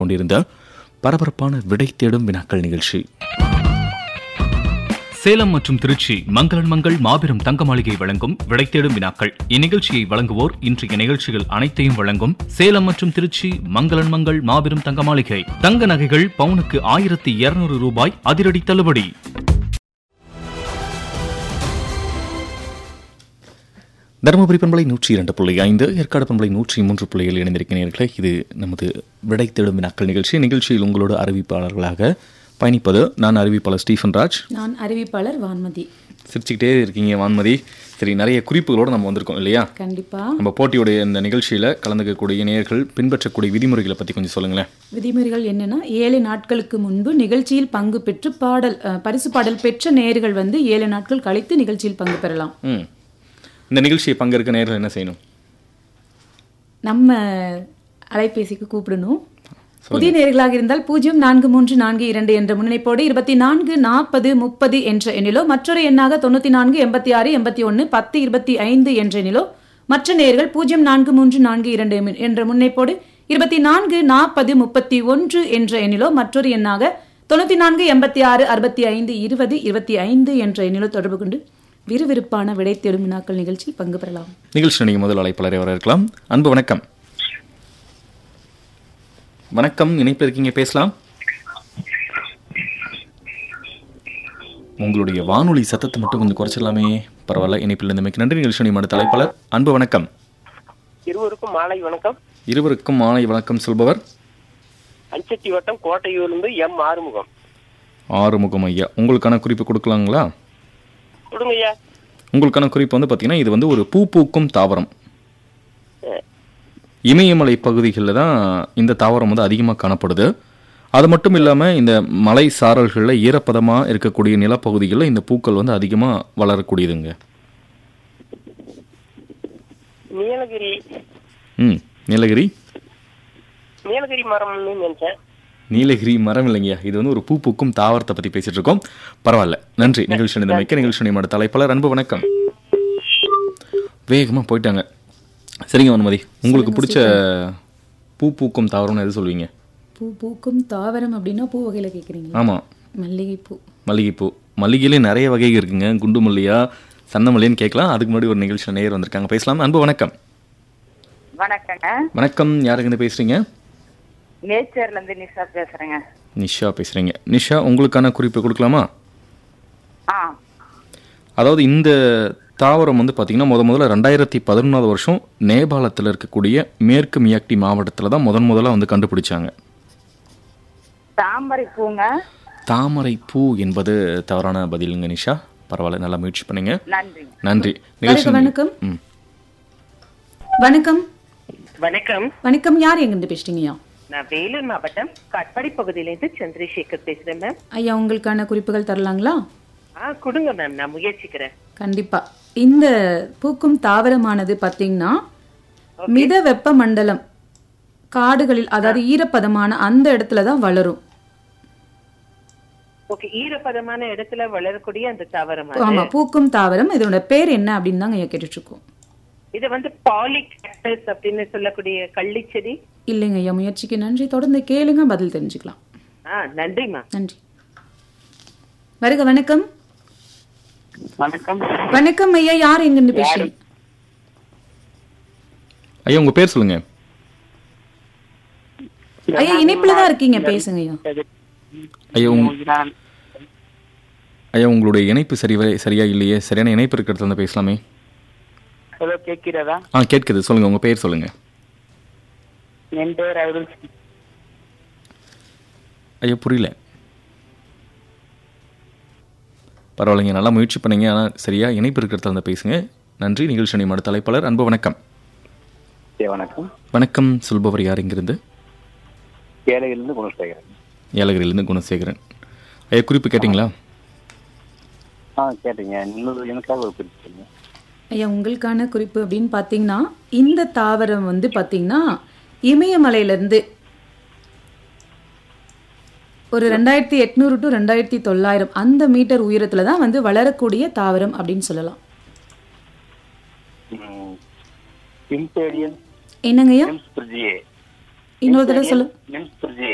கொண்டிருந்த பரபரப்பான விடை தேடும் வினாக்கள் நிகழ்ச்சி சேலம் மற்றும் திருச்சி மங்களன் மங்கள் மாபெரும் தங்க மாளிகை வழங்கும் விடை தேடும் வினாக்கள் இந்நிகழ்ச்சியை வழங்குவோர் இன்றைய நிகழ்ச்சிகள் அனைத்தையும் வழங்கும் சேலம் மற்றும் திருச்சி மங்களன் மங்கள் மாபெரும் தங்க மாளிகை தங்க நகைகள் பவுனுக்கு ஆயிரத்தி இருநூறு ரூபாய் அதிரடி தள்ளுபடி தருமபுரி பண்பலை நூற்றி இரண்டு புள்ளி ஐந்து ஏற்காடு பண்பலை நூற்றி மூன்று புள்ளிகள் இணைந்திருக்கிறீர்களே இது நமது விடை தேடும் வினாக்கள் நிகழ்ச்சி நிகழ்ச்சியில் உங்களோட அறிவிப்பாளர்களாக பயணிப்பது நான் அறிவிப்பாளர் ஸ்டீஃபன் ராஜ் நான் அறிவிப்பாளர் வான்மதி சிரிச்சுக்கிட்டே இருக்கீங்க வான்மதி சரி நிறைய குறிப்புகளோடு நம்ம வந்திருக்கோம் இல்லையா கண்டிப்பா நம்ம போட்டியுடைய இந்த நிகழ்ச்சியில் கலந்துக்கக்கூடிய நேயர்கள் பின்பற்றக்கூடிய விதிமுறைகளை பற்றி கொஞ்சம் சொல்லுங்களேன் விதிமுறைகள் என்னன்னா ஏழு நாட்களுக்கு முன்பு நிகழ்ச்சியில் பங்கு பெற்று பாடல் அஹ், பரிசு பாடல் பெற்ற நேயர்கள் வந்து ஏழு நாட்கள் கழித்து நிகழ்ச்சியில் பங்கு பெறலாம் ம் இந்த நிகழ்ச்சியை பங்கேற்க நேயர்கள் என்ன செய்யணும் நம்ம அலைபேசிக்கு கூப்பிடணும் புதிய நேர்களாக இருந்தால் பூஜ்ஜியம் நான்கு மூன்று நான்கு இரண்டு என்ற முன்னிணைப்போடு இருபத்தி நான்கு நாற்பது முப்பது என்ற எண்ணிலோ மற்றொரு எண்ணாக தொண்ணூத்தி நான்கு எண்பத்தி ஆறு எண்பத்தி ஒன்று பத்து இருபத்தி ஐந்து என்ற எண்ணிலோ மற்ற நேர்கள் பூஜ்ஜியம் நான்கு மூன்று நான்கு இரண்டு எம்- என்ற முன்னிணைப்போடு இருபத்தி நான்கு நாற்பது முப்பத்தி ஒன்று என்ற எண்ணிலோ மற்றொரு எண்ணாக தொண்ணூத்தி நான்கு எண்பத்தி ஆறு அறுபத்தி ஐந்து இருபது இருபத்தி ஐந்து என்ற எண்ணிலோ தொடர்பு கொண்டு விறுவிறுப்பான விடை தேடும் வினாக்கள் நிகழ்ச்சி பங்கு பெறலாம் நிகழ்ச்சி நீங்கள் முதல் அழைப்பாளரை வர இருக்கலாம் அன்பு வணக்கம் வணக்கம் இணைப்பில் இருக்கீங்க பேசலாம் உங்களுடைய வானொலி சத்தத்தை மட்டும் கொஞ்சம் குறைச்சிடலாமே பரவாயில்ல இணைப்பில் இருந்தமைக்கு நன்றி நிகழ்ச்சி அடுத்த அழைப்பாளர் அன்பு வணக்கம் இருவருக்கும் மாலை வணக்கம் இருவருக்கும் மாலை வணக்கம் சொல்பவர் அஞ்சட்டி வட்டம் கோட்டையூர்லேருந்து எம் ஆறுமுகம் ஆறுமுகம் ஐயா உங்களுக்கான குறிப்பு கொடுக்கலாங்களா கொடுங்க ஐயா உங்களுக்கான குறிப்பு வந்து பார்த்தீங்கன்னா இது வந்து ஒரு பூ பூக்கும் தாவரம் இமயமலை பகுதிகளில் தான் இந்த தாவரம் வந்து அதிகமாக காணப்படுது அது மட்டும் இல்லாமல் இந்த மலை சாரல்களில் ஈரப்பதமாக இருக்கக்கூடிய நிலப்பகுதிகளில் இந்த பூக்கள் வந்து அதிகமாக வளரக்கூடியதுங்க நீலகிரி ம் நீலகிரி நீலகிரி மரம்னு நினைச்சேன் நீலகிரி மரம் இல்லைங்கய்யா இது வந்து ஒரு பூ பூக்கும் தாவரத்தை பற்றி பேசிட்டு இருக்கோம் பரவாயில்ல நன்றி நிகழ்ச்சி இந்த மிக்க நிகழ்ச்சி நியமன தலைப்பாளர் அன்பு வணக்கம் வேகமாக போயிட்டாங்க சரிங்க வன்மதி உங்களுக்கு பிடிச்ச பூ பூக்கும் தாவரம்னு எது சொல்வீங்க பூ பூக்கும் தாவரம் அப்படின்னா பூ வகையில கேக்குறீங்களா ஆமாம் மல்லிகைப்பூ மல்லிகைப்பூ மல்லிகையிலே நிறைய வகை இருக்குங்க குண்டு மல்லியா சந்த மல்லின்னு கேட்கலாம் அதுக்கு முன்னாடி ஒரு நிகழ்ச்சியில் நேயர் வந்திருக்காங்க பேசலாம் அன்பு வணக்கம் வணக்கங்க வணக்கம் யாருங்க பேசுறீங்க நேச்சர்ல இருந்து நிஷா பேசுறேங்க நிஷா பேசுறீங்க நிஷா உங்களுக்கான குறிப்பு கொடுக்கலாமா ஆ அதாவது இந்த தாவரம் வந்து பார்த்தீங்கன்னா முத முதல்ல ரெண்டாயிரத்தி பதினொன்றாவது வருஷம் நேபாளத்தில் இருக்கக்கூடிய மேற்கு மியாக்டி மாவட்டத்தில் தான் முதன் முதல்ல வந்து கண்டுபிடிச்சாங்க தாமரை பூங்க தாமரை பூ என்பது தவறான பதிலுங்க நிஷா பரவாயில்ல நல்லா முயற்சி பண்ணுங்க நன்றிங்க நன்றி வருக வணக்கம் ம் வணக்கம் வணக்கம் வணக்கம் யார் எங்கிருந்து பேசுறீங்கய்யா நான் வேலூர் மாவட்டம் காட்பாடி பகுதியிலேருந்து சந்திரசேகர் பேசுறேன் மேம் ஐயா உங்களுக்கான குறிப்புகள் தரலாங்களா ஆ கொடுங்க மேம் நான் முயற்சிக்கிறேன் கண்டிப்பா இந்த பூக்கும் தாவரமானது பாத்தீங்கன்னா மித வெப்ப மண்டலம் காடுகளில் அதாவது ஈரப்பதமான அந்த இடத்துல தான் வளரும் ஓகே ஈரப்பதமான இடத்துல வளரக்கூடிய அந்த தாவரம் ஆமா பூக்கும் தாவரம் இதோட பேர் என்ன அப்படின்னு தாங்க ஐயா கேட்டுட்டு இருக்கோம் இது வந்து பாலிகேக்டஸ் அப்படின்னு சொல்லக்கூடிய கள்ளிச்செடி இல்லைங்க ஐயா முயற்சிக்கு நன்றி தொடர்ந்து கேளுங்க பதில் தெரிஞ்சுக்கலாம் ஆ நன்றிம்மா நன்றி வருக வணக்கம் வணக்கம் வணக்கம் ஐயா யார் எங்கிருந்து பேசுறீங்க ஐயா உங்க பேர் சொல்லுங்க ஐயா இணைப்புல தான் இருக்கீங்க பேசுங்க ஐயா ஐயா உங் ஐயா உங்களுடைய இணைப்பு சரி சரியா இல்லையே சரியான இணைப்பு இருக்கிறது வந்து பேசலாமே ஹலோ கேட்கிறதா ஆ கேட்குது சொல்லுங்க உங்க பேர் சொல்லுங்க என் பேர் அருள் ஐயா புரியல பரவாயில்லைங்க நல்லா முயற்சி பண்ணீங்க ஆனால் சரியா இணைப்பு இருக்கிறதுல வந்து பேசுங்க நன்றி நிகழ்ச்சி நியமன தலைப்பாளர் அன்பு வணக்கம் வணக்கம் வணக்கம் சொல்பவர் யார் இங்கிருந்து ஏழையிலிருந்து குணசேகரன் ஏலகிரியிலிருந்து குணசேகரன் ஐயா குறிப்பு கேட்டிங்களா ஆ கேட்டீங்க இன்னொரு எனக்காக ஒரு குறிப்பு சொல்லுங்க ஐயா உங்களுக்கான குறிப்பு அப்படின்னு பார்த்தீங்கன்னா இந்த தாவரம் வந்து பார்த்தீங்கன்னா இமயமலையிலேருந்து ஒரு ரெண்டாயிரத்தி எட்நூறு டு ரெண்டாயிரத்தி தொள்ளாயிரம் அந்த மீட்டர் உயரத்துல தான் வந்து வளரக்கூடிய தாவரம் அப்படின்னு சொல்லலாம் இம்பேரியன் என்னங்கய்யா நிம்ஸ் பிரிஜியே இன்னொரு தடவை சொல்லு நிம்ஸ் பிரிஜியே